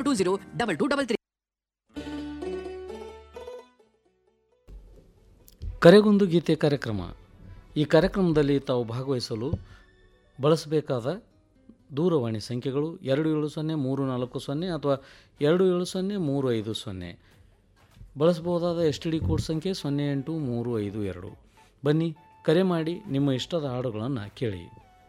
Two zero double two double three ಕರೆಗೊಂದು ಗೀತೆ ಕಾರ್ಯಕ್ರಮ ಈ ಕಾರ್ಯಕ್ರಮದಲ್ಲಿ ತಾವು ಭಾಗವಹಿಸಲು ಬಳಸಬೇಕಾದ ದೂರವಾಣಿ ಸಂಖ್ಯೆಗಳು ಎರಡು ಏಳು ಸೊನ್ನೆ ಮೂರು ನಾಲ್ಕು ಸೊನ್ನೆ ಅಥವಾ ಎರಡು ಏಳು ಸೊನ್ನೆ ಮೂರು ಐದು ಸೊನ್ನೆ ಬಳಸಬಹುದಾದ ಎಸ್ ಟಿ ಡಿ ಕೋಡ್ ಸಂಖ್ಯೆ ಸೊನ್ನೆ ಎಂಟು ಮೂರು ಐದು ಎರಡು ಬನ್ನಿ ಕರೆ ಮಾಡಿ ನಿಮ್ಮ ಇಷ್ಟದ ಹಾಡುಗಳನ್ನು ಕೇಳಿ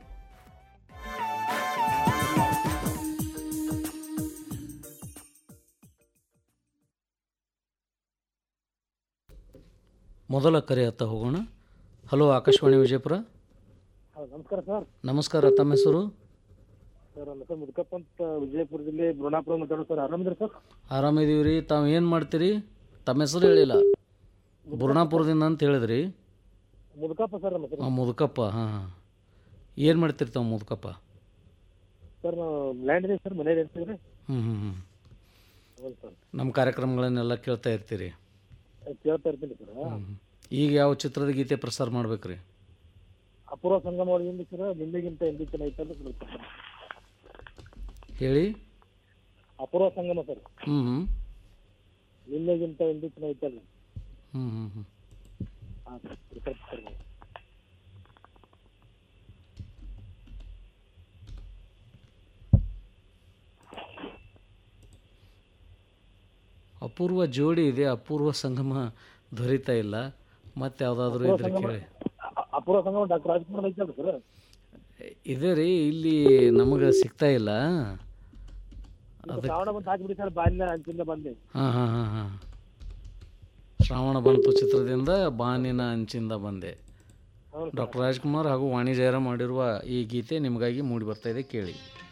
ಮೊದಲ ಕರೆ ಹತ್ತ ಹೋಗೋಣ ಹಲೋ ಆಕಾಶವಾಣಿ ವಿಜಯಪುರ ಹೌದು ನಮಸ್ಕಾರ ಸರ್ ನಮಸ್ಕಾರ ತಮ್ಮ ಹೆಸರು ಸರ್ ನನ್ನ ಹೆಸರು ಮುದ್ಕಪ್ಪ ಅಂತ ವಿಜಯಪುರ ಜಿಲ್ಲೆ ಬುರುಣಾಪುರ ಮಾತಾಡೋದು ಸರ್ ಆರಾಮಿದ್ರಿ ಸರ್ ಆರಾಮಿದೀವಿ ರೀ ತಾವು ಏನು ಮಾಡ್ತೀರಿ ತಮ್ಮ ಹೆಸರು ಹೇಳಿಲ್ಲ ಬುರ್ಣಾಪುರದಿಂದ ಅಂತ ಹೇಳಿದ್ರಿ ಮುದ್ಕಪ್ಪ ಸರ್ ನಮ್ಮ ಹೆಸರು ಹಾಂ ಮುದುಕಪ್ಪ ಹಾಂ ಹಾಂ ಏನು ಮಾಡ್ತೀರಿ ತಾವು ಮುದುಕಪ್ಪ ಸರ್ ನಾವು ಲ್ಯಾಂಡ್ ಇದೆ ಸರ್ ಮನೇಲಿ ಇರ್ತೀವಿ ರೀ ಹ್ಞೂ ಹ್ಞೂ ಹ್ಞೂ ಹೌದು ಸರ್ ನಮ್ಮ ಕಾರ್ಯಕ್ರಮಗಳನ್ನೆಲ್ಲ ಕೇಳ್ತಾ ಇರ್ತೀರಿ ಅದ್ ಕೇಳ್ತಾ ಇರ್ತೀನಿ ಸರ್ ಹ್ಮ್. ಈಗ ಯಾವ ಚಿತ್ರದ ಗೀತೆ ಪ್ರಸಾರ ಮಾಡ್ಬೇಕು ರೀ ಅಪೂರ್ವ ಸಂಗಮ ಒಳಗಿಂದ ಸರ್ ನಿನ್ನೆಗಿಂತ ಎಂದಿ ಚೆನ್ನಾಗಿತ್ತಲ್ಲ ಸರ್ ಹೇಳಿ ಅಪೂರ್ವ ಸಂಗಮ ಸರ್ ಹ್ಞೂ ಹ್ಞೂ ನಿನ್ನೆಗಿಂತ ಎಂದಿ ಚೆನ್ನಾಗಿತ್ತಲ್ಲ ಹ್ಞೂ ಹ್ಞೂ ಹ್ಞೂ ಹಾಂ ಸರ್ ಸ್ವಲ್ಪ ಸರ್ ಅಪೂರ್ವ ಜೋಡಿ ಇದೆ ಅಪೂರ್ವ ಸಂಗಮ ದೊರೀತಾ ಇಲ್ಲ ಮತ್ತೆ ಯಾವುದಾದ್ರೂ ಇದ್ರೆ ಕೇಳಿ ಅ- ಅಪೂರ್ವ ಸಂಗಮ ಡಾಕ್ಟರ್ ರಾಜ್ಕುಮಾರ್ ಐತಲ್ಲ ಸರ್ ಇದೆ ರೀ ಇಲ್ಲಿ ನಮಗೆ ಸಿಗ್ತಾ ಇಲ್ಲ ಶ್ರಾವಣ ಬಂದು ಹಾಕಿಬಿಡಿ ಸರ್ ಬಾಲ್ಯ ಅಂಚಿಂದ ಬಂದೆ ಹಾಂ ಹಾಂ ಹಾಂ ಹಾಂ ಶ್ರಾವಣ ಬಂತು ಚಿತ್ರದಿಂದ ಬಾನಿನ ಅಂಚಿಂದ ಬಂದೆ ಹೌದು ಡಾಕ್ಟರ್ ರಾಜ್ಕುಮಾರ್ ಹಾಗೂ ವಾಣಿ ಜಯರಾಮ್ ಮಾಡಿರುವ ಈ ಗೀತೆ ನಿಮಗಾಗಿ ಮೂಡಿ ಬರ್ತಾ ಇದೆ ಕೇಳಿ